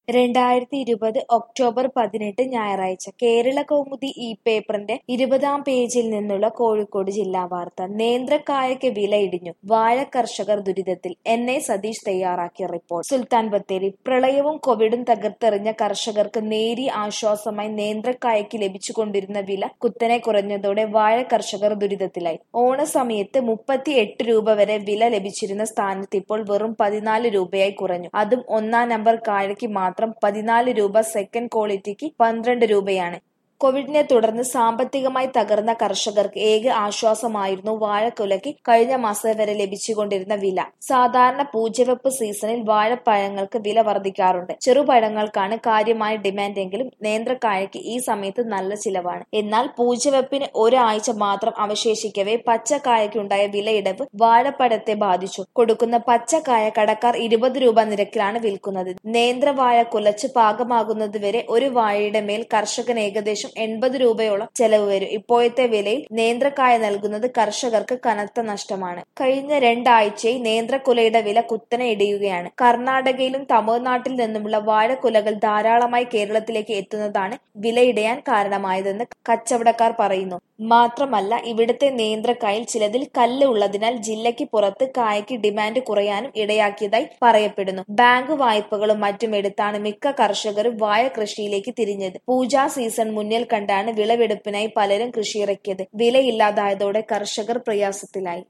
രണ്ടായിരത്തി ഇരുപത് ഒക്ടോബർ പതിനെട്ട് ഞായറാഴ്ച കേരള കൗമുദി ഈ പേപ്പറിന്റെ ഇരുപതാം പേജിൽ നിന്നുള്ള കോഴിക്കോട് ജില്ലാ വാർത്ത നേന്ത്രക്കായയ്ക്ക് വില ഇടിഞ്ഞു വാഴ കർഷകർ ദുരിതത്തിൽ എൻ എ സതീഷ് തയ്യാറാക്കിയ റിപ്പോർട്ട് സുൽത്താൻ ബത്തേരി പ്രളയവും കോവിഡും തകർത്തെറിഞ്ഞ കർഷകർക്ക് നേരിയ ആശ്വാസമായി നേന്ത്രക്കായയ്ക്ക് ലഭിച്ചുകൊണ്ടിരുന്ന വില കുത്തനെ കുറഞ്ഞതോടെ വാഴ കർഷകർ ദുരിതത്തിലായി ഓണസമയത്ത് മുപ്പത്തി എട്ട് രൂപ വരെ വില ലഭിച്ചിരുന്ന സ്ഥാനത്ത് ഇപ്പോൾ വെറും പതിനാല് രൂപയായി കുറഞ്ഞു അതും ഒന്നാം നമ്പർ കായയ്ക്ക് മാത്രം പതിനാല് രൂപ സെക്കൻഡ് ക്വാളിറ്റിക്ക് പന്ത്രണ്ട് രൂപയാണ് കോവിഡിനെ തുടർന്ന് സാമ്പത്തികമായി തകർന്ന കർഷകർക്ക് ഏക ആശ്വാസമായിരുന്നു വാഴക്കുലയ്ക്ക് കഴിഞ്ഞ മാസം വരെ ലഭിച്ചുകൊണ്ടിരുന്ന വില സാധാരണ പൂജവെപ്പ് സീസണിൽ വാഴപ്പഴങ്ങൾക്ക് വില വർദ്ധിക്കാറുണ്ട് ചെറുപഴങ്ങൾക്കാണ് കാര്യമായ ഡിമാൻഡെങ്കിലും നേന്ത്രക്കായയ്ക്ക് ഈ സമയത്ത് നല്ല ചിലവാണ് എന്നാൽ പൂജവെപ്പിന് ഒരാഴ്ച മാത്രം അവശേഷിക്കവേ പച്ചക്കായയ്ക്കുണ്ടായ വിലയിടവ് വാഴപ്പഴത്തെ ബാധിച്ചു കൊടുക്കുന്ന പച്ചക്കായ കടക്കാർ ഇരുപത് രൂപ നിരക്കിലാണ് വിൽക്കുന്നത് നേന്ത്രവാഴ കുലച്ച് പാകമാകുന്നത് വരെ ഒരു വാഴയുടെ മേൽ കർഷകന് ഏകദേശം എൺപത് രൂപയോളം ചെലവ് വരും ഇപ്പോഴത്തെ വിലയിൽ നേന്ത്രക്കായ നൽകുന്നത് കർഷകർക്ക് കനത്ത നഷ്ടമാണ് കഴിഞ്ഞ രണ്ടാഴ്ചയിൽ നേന്ത്രക്കുലയുടെ വില കുത്തനെ ഇടിയുകയാണ് കർണാടകയിലും തമിഴ്നാട്ടിൽ നിന്നുമുള്ള വാഴക്കുലകൾ ധാരാളമായി കേരളത്തിലേക്ക് എത്തുന്നതാണ് വിലയിടയാൻ കാരണമായതെന്ന് കച്ചവടക്കാർ പറയുന്നു മാത്രമല്ല ഇവിടുത്തെ നേന്ത്രക്കായിൽ ചിലതിൽ കല്ല് ഉള്ളതിനാൽ ജില്ലയ്ക്ക് പുറത്ത് കായയ്ക്ക് ഡിമാൻഡ് കുറയാനും ഇടയാക്കിയതായി പറയപ്പെടുന്നു ബാങ്ക് വായ്പകളും മറ്റും എടുത്താണ് മിക്ക കർഷകരും വാഴ കൃഷിയിലേക്ക് തിരിഞ്ഞത് പൂജാ സീസൺ മുന്നിൽ കണ്ടാണ് വിളവെടുപ്പിനായി പലരും കൃഷിയിറക്കിയത് വിലയില്ലാതായതോടെ കർഷകർ പ്രയാസത്തിലായി